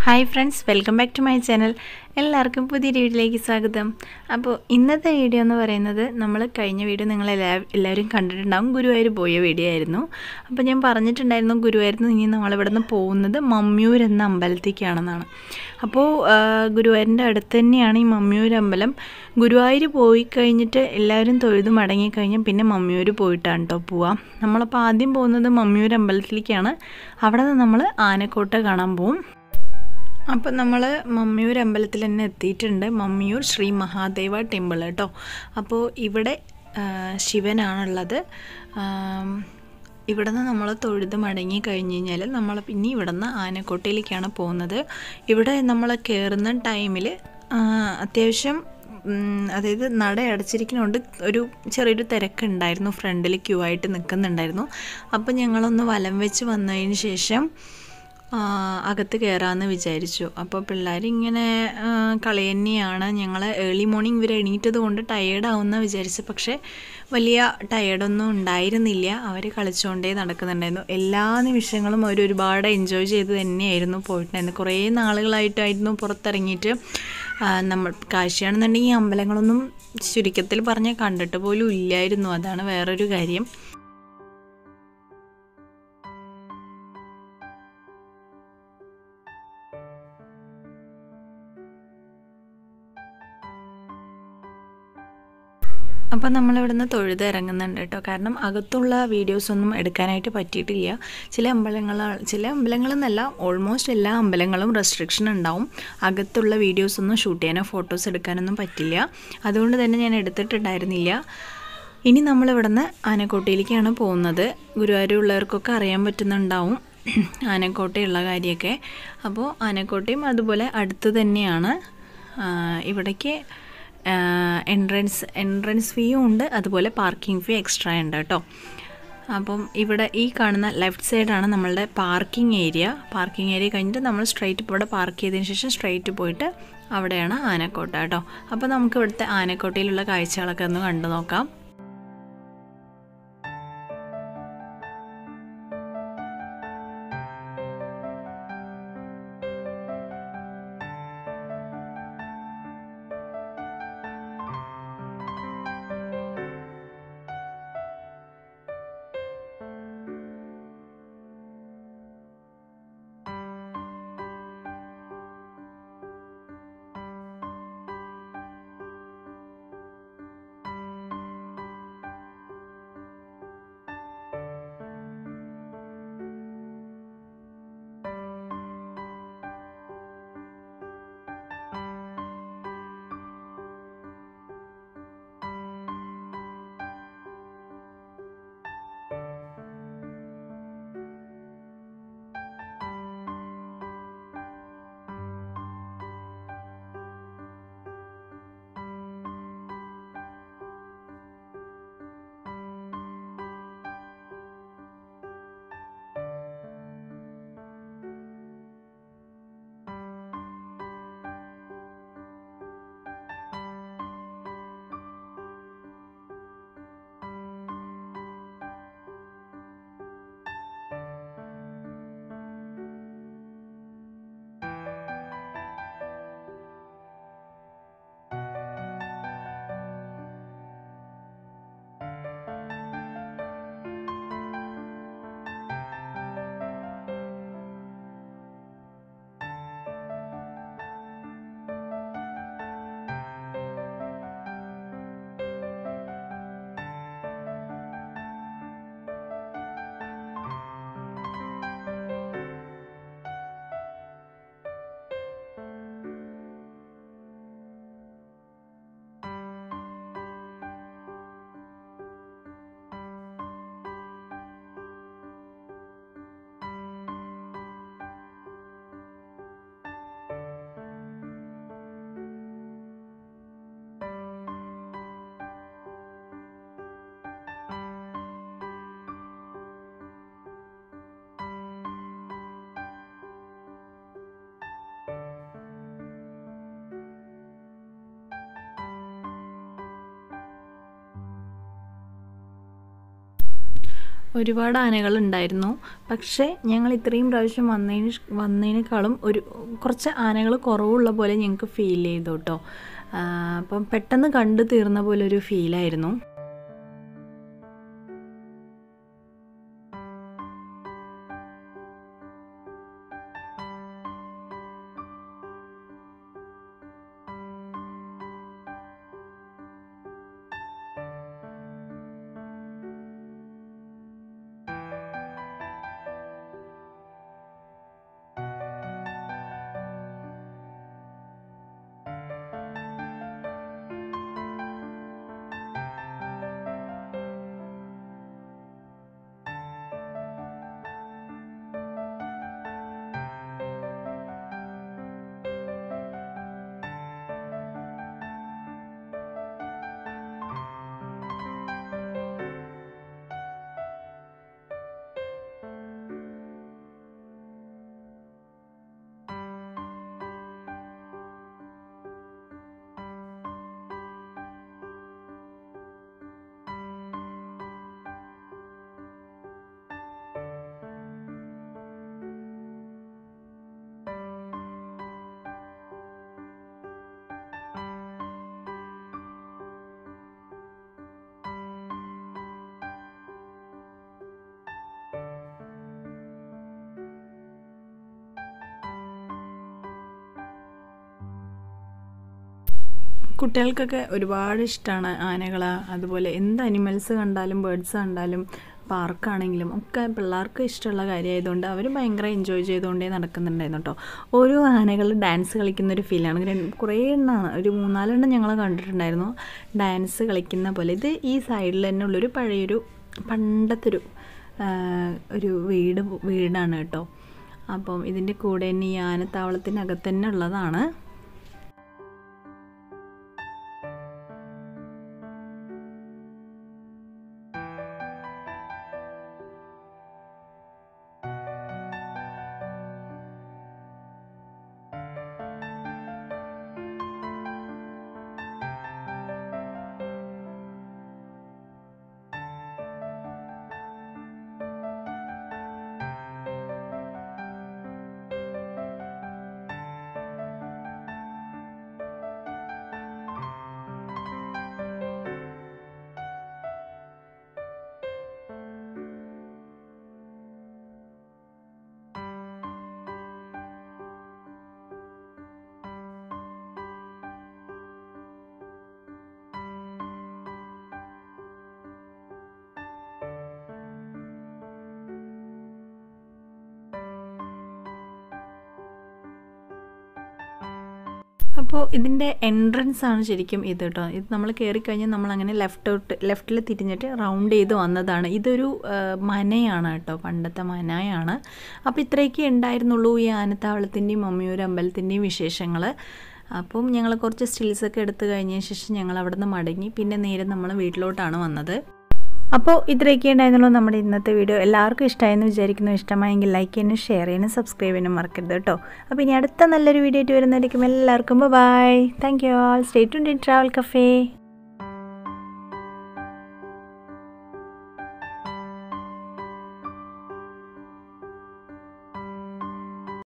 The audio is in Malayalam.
hi friends welcome back to my channel എല്ലാവർക്കും പുതിയൊരു വീഡിയോയിലേക്ക് സ്വാഗതം അപ്പോൾ ഇന്നത്തെ വീഡിയോ എന്ന് പറയുന്നത് നമ്മൾ കഴിഞ്ഞ വീഡിയോ നിങ്ങൾ എല്ലാ എല്ലാവരും കണ്ടിട്ടുണ്ടാകും ഗുരുവായൂർ പോയ വീഡിയോ ആയിരുന്നു അപ്പോൾ ഞാൻ പറഞ്ഞിട്ടുണ്ടായിരുന്നു ഗുരുവായൂരിൽ നിന്ന് ഇനി നമ്മളിവിടെ നിന്ന് പോകുന്നത് മമ്മിയൂർ എന്ന അമ്പലത്തേക്കാണെന്നാണ് അപ്പോൾ ആ, ഗുരുവായൂരിൻ്റെ അടുത്ത് തന്നെയാണ് ഈ മമ്മിയൂർ അമ്പലം ഗുരുവായൂർ പോയി കഴിഞ്ഞിട്ട് എല്ലാവരും തൊഴുത് മടങ്ങിക്കഴിഞ്ഞാൽ പിന്നെ മമ്മിയൂർ പോയിട്ടാണ് കേട്ടോ പോവാം നമ്മളപ്പോൾ ആദ്യം പോകുന്നത് മമ്മിയൂർ അമ്പലത്തിലേക്കാണ് അവിടെ നിന്ന് നമ്മൾ ആനക്കോട്ട കാണാൻ പോവും അപ്പം നമ്മൾ മമ്മിയൂർ അമ്പലത്തിൽ തന്നെ എത്തിയിട്ടുണ്ട് മമ്മിയൂർ ശ്രീ മഹാദേവ ടെമ്പിൾ കേട്ടോ അപ്പോൾ ഇവിടെ ആ, ശിവനാണുള്ളത് ആം, ഇവിടെ നിന്ന് നമ്മൾ തൊഴുത് മടങ്ങി കഴിഞ്ഞ് കഴിഞ്ഞാൽ നമ്മൾ പിന്നെ ഇവിടെ നിന്ന് ആനക്കോട്ടയിലേക്കാണ് പോകുന്നത് ഇവിടെ നമ്മൾ കയറുന്ന ടൈമിൽ അത്യാവശ്യം ഉം, അതായത് നട അടച്ചിരിക്കുന്നതുകൊണ്ട് ഒരു ചെറിയൊരു തിരക്കുണ്ടായിരുന്നു ഫ്രണ്ടിൽ ക്യൂ ആയിട്ട് നിൽക്കുന്നുണ്ടായിരുന്നു അപ്പോൾ ഞങ്ങളൊന്ന് വലം വെച്ച് വന്നതിന് ശേഷം ആ, അകത്ത് കയറാമെന്ന് വിചാരിച്ചു അപ്പോൾ പിള്ളേർ ഇങ്ങനെ ആ, കളി തന്നെയാണ് ഞങ്ങൾ ഏർലി മോർണിംഗ് ഇവർ എണീറ്റത് കൊണ്ട് ടയേർഡാവുമെന്ന് വിചാരിച്ചു പക്ഷേ വലിയ ടയേർഡൊന്നും ഉണ്ടായിരുന്നില്ല അവർ കളിച്ചുകൊണ്ടേ നടക്കുന്നുണ്ടായിരുന്നു എല്ലാ നിമിഷങ്ങളും അവർ ഒരുപാട് എൻജോയ് ചെയ്ത് തന്നെയായിരുന്നു പോയിട്ടുണ്ടായിരുന്നു കുറേ നാളുകളായിട്ടായിരുന്നു പുറത്തിറങ്ങിയിട്ട് ആ, നമ്മൾ കാശിയാണെന്നുണ്ടെങ്കിൽ അമ്പലങ്ങളൊന്നും ചുരുക്കത്തിൽ പറഞ്ഞാൽ കണ്ടിട്ട് പോലും ഇല്ലായിരുന്നു അതാണ് വേറൊരു കാര്യം അപ്പോൾ നമ്മളിവിടുന്ന് തൊഴുത് ഇറങ്ങുന്നുണ്ട് കേട്ടോ കാരണം അകത്തുള്ള വീഡിയോസൊന്നും എടുക്കാനായിട്ട് പറ്റിയിട്ടില്ല ചില അമ്പലങ്ങൾ ചില അമ്പലങ്ങളെന്നല്ല ഓൾമോസ്റ്റ് എല്ലാ അമ്പലങ്ങളും റെസ്ട്രിക്ഷൻ ഉണ്ടാവും അകത്തുള്ള വീഡിയോസൊന്നും ഷൂട്ട് ചെയ്യാനോ ഫോട്ടോസ് എടുക്കാനൊന്നും പറ്റില്ല അതുകൊണ്ട് തന്നെ ഞാൻ എടുത്തിട്ടുണ്ടായിരുന്നില്ല ഇനി നമ്മളിവിടുന്ന് ആനക്കോട്ടയിലേക്കാണ് പോകുന്നത് ഗുരുവായൂരുള്ളവർക്കൊക്കെ അറിയാൻ പറ്റുന്നുണ്ടാവും ആനക്കോട്ടയുള്ള കാര്യമൊക്കെ അപ്പോൾ ആനക്കോട്ടയും അതുപോലെ അടുത്ത് തന്നെയാണ് ആ, ഇവിടേക്ക് എൻട്രൻസ് എൻട്രൻസ് ഫീയും ഉണ്ട് അതുപോലെ പാർക്കിംഗ് ഫീ എക്സ്ട്രാ ഉണ്ട് കേട്ടോ അപ്പം ഇവിടെ ഈ കാണുന്ന ലെഫ്റ്റ് സൈഡാണ് നമ്മളുടെ പാർക്കിംഗ് ഏരിയ പാർക്കിംഗ് ഏരിയ കഴിഞ്ഞിട്ട് നമ്മൾ സ്ട്രൈറ്റ് ഇവിടെ പാർക്ക് ചെയ്തതിന് ശേഷം സ്ട്രൈറ്റ് പോയിട്ട് അവിടെയാണ് ആനക്കോട്ട കേട്ടോ അപ്പോൾ നമുക്ക് ഇവിടുത്തെ ആനക്കോട്ടയിലുള്ള കാഴ്ചകളൊക്കെ ഒന്ന് കണ്ടു നോക്കാം ഒരുപാട് ആനകൾ ഉണ്ടായിരുന്നു പക്ഷേ ഞങ്ങൾ ഇത്രയും പ്രാവശ്യം വന്നതിന് വന്നതിനേക്കാളും ഒരു കുറച്ച് ആനകൾ കുറവുള്ള പോലെ ഞങ്ങൾക്ക് ഫീൽ ചെയ്തു കേട്ടോ അപ്പം പെട്ടെന്ന് കണ്ടു തീർന്ന പോലെ ഒരു ഫീലായിരുന്നു കുട്ടികൾക്കൊക്കെ ഒരുപാട് ഇഷ്ടമാണ് ആനകൾ അതുപോലെ എന്ത് അനിമൽസ് കണ്ടാലും ബേർഡ്സ് കണ്ടാലും പാർക്കാണെങ്കിലും ഒക്കെ പിള്ളേർക്ക് ഇഷ്ടമുള്ള കാര്യമായതുകൊണ്ട് അവർ ഭയങ്കര എൻജോയ് ചെയ്തുകൊണ്ടേ നടക്കുന്നുണ്ടായിരുന്നു കേട്ടോ ഓരോ ആനകൾ ഡാൻസ് കളിക്കുന്ന ഒരു ഫീലാണ് കുറേ എണ്ണമാണ് ഒരു മൂന്നാലെണ്ണം ഞങ്ങൾ കണ്ടിട്ടുണ്ടായിരുന്നു ഡാൻസ് കളിക്കുന്ന പോലെ ഇത് ഈ സൈഡിൽ തന്നെ ഉള്ളൊരു പഴയൊരു പണ്ടത്തെ ഒരു ഒരു വീട് വീടാണ് കേട്ടോ അപ്പം ഇതിൻ്റെ കൂടെ തന്നെ ഈ ആനത്താവളത്തിനകത്ത് തന്നെ ഉള്ളതാണ് അപ്പോൾ ഇതിൻ്റെ എൻട്രൻസ് ആണ് ശരിക്കും ഇത് കേട്ടോ ഇത് നമ്മൾ കയറി കഴിഞ്ഞാൽ നമ്മൾ അങ്ങനെ ലെഫ്റ്റോട്ട് ലെഫ്റ്റിൽ തിരിഞ്ഞിട്ട് റൗണ്ട് ചെയ്ത് വന്നതാണ് ഇതൊരു മനയാണ് കേട്ടോ പണ്ടത്തെ മനയാണ് അപ്പോൾ ഇത്രയൊക്കെ ഉണ്ടായിരുന്നുള്ളൂ ഈ ആനത്താവളത്തിൻ്റെയും മമ്മിയൂർ അമ്പലത്തിൻ്റെയും വിശേഷങ്ങൾ അപ്പം ഞങ്ങൾ കുറച്ച് സ്റ്റിൽസൊക്കെ എടുത്തു കഴിഞ്ഞ ശേഷം ഞങ്ങൾ അവിടെ നിന്ന് മടങ്ങി പിന്നെ നേരെ നമ്മൾ വീട്ടിലോട്ടാണ് വന്നത് അപ്പോൾ ഇത്രയൊക്കെ ഉണ്ടായിരുന്നുള്ളൂ നമ്മുടെ ഇന്നത്തെ വീഡിയോ എല്ലാവർക്കും ഇഷ്ടമായെന്ന് വിചാരിക്കുന്നു ഇഷ്ടമായെങ്കിൽ ലൈക്ക് ചെയ്യാനും ഷെയർ ചെയ്യാനും സബ്സ്ക്രൈബ് ചെയ്യാനും മറക്കരുത് കേട്ടോ അപ്പോൾ ഇനി അടുത്ത നല്ലൊരു വീഡിയോ ആയിട്ട് വരുന്നതായിരിക്കും എല്ലാവർക്കും bye thank you all stay to travel cafe